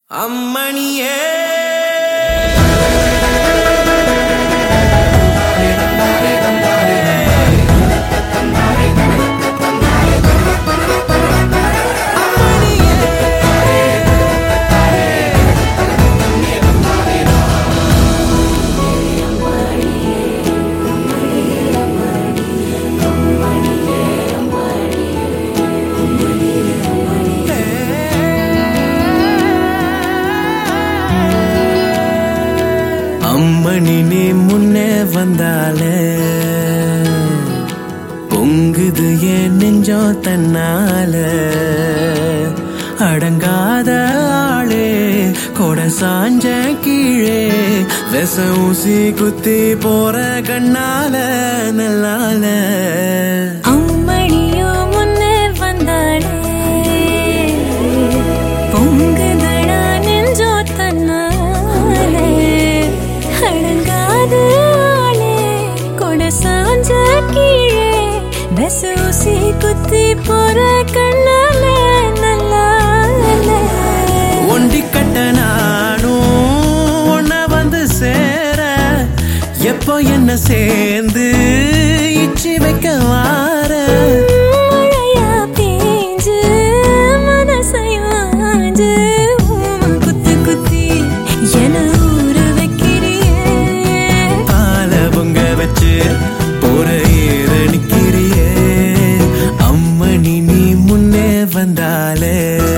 அம்மணியே அம்மணி நீ முன்னே வந்தாலே பொங்குது என் நெஞ்சம் தன்னால அடங்காத ஆளே கொட சாஞ்ச கீழே விச ஊசி குத்தி போற கண்ணால நல்லால அம்மணியோ முன்னே வந்தாளே பொங்குதடா நெஞ்சோ தன்னாலே அடங்காத ஆளே கொட சாஞ்ச கீழே பெசூசி குத்தி போற கண்ணால நல்லால ஒண்டி கட்ட நானும் உன்ன வந்து சேர எப்போ என்ன சேர்ந்து இச்சி வைக்க வார மழையா பேஞ்சு மனசையாஞ்சு ஊம குத்து குத்தி என ஊற வைக்கிறியே பால பொங்க வச்சு போற ஏற நிக்கிறியே அம்மணி நீ முன்னே வந்தாலே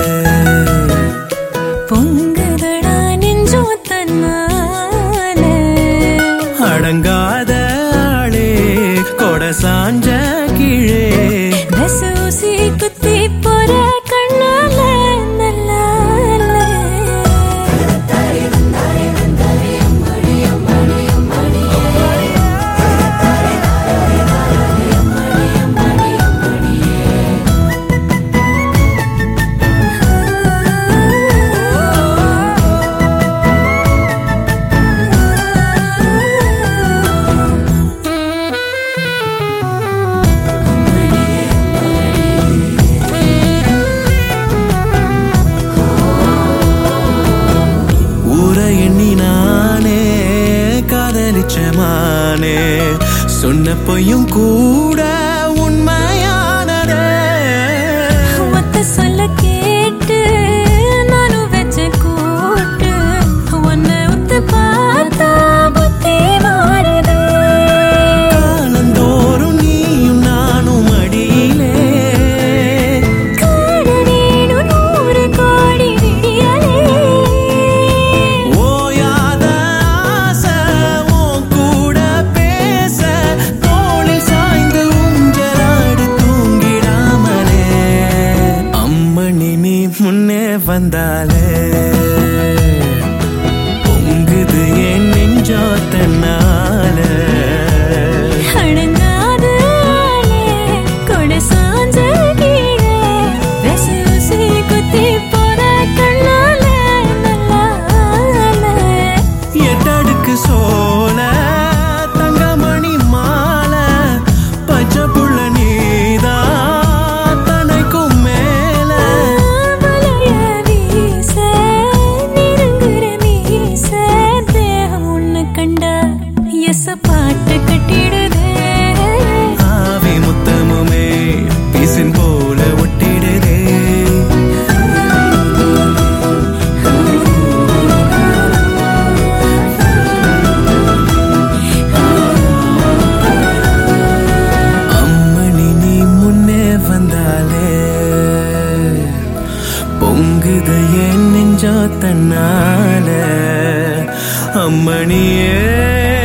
பொங்குதடா நெஞ்சோ தன்னாலே அடங்காத ஆளே கொட சாஞ்ச கீழே பெசூசி குத்தி போற கண்ணால நல்லால ஊர எண்ணி நானே காதலிச்சமானே சொன்ன பொய்யும் கூட உண்மையானதே ஒத்த சொல்ல கேட்டு நானும் வச்ச கூட்டு உன்னை ஒத்து பார்த்தா புத்தி மாறுது காலந்தோறும் நீயும் நானும் அடியிலே காண வேணும் நூறு கோடி விடியலே ஓயாத ஆசை உன் கூட பேச தோளில் சாய்ந்து ஊஞ்சலாடி தூங்கிடாமலே அம்மணி நீ முன்னே வந்தாலே பொங்குது என் நெஞ்சோ தன்னால அடங்காத ஆளே கொடை சாஞ்ச கீழே வெசூசி குத்தி போற கண்ணால நல்லால எட்டடுக்கு சோல தங்கமணி மாலை பச்சை புள்ள நீதான் தனைக்கும் மேல மலைய வீச நெருங்குற மீச தேகம் உன்னை கண்டா எச பாட்டு கட்டிடுதே ஆவி முத்தமுமே பீசின் போல ஒட்டிடுதே அம்மணி நீ முன்னே வந்தாலே பொங்குது என் நெஞ்சோ தன்னால அம்மணியே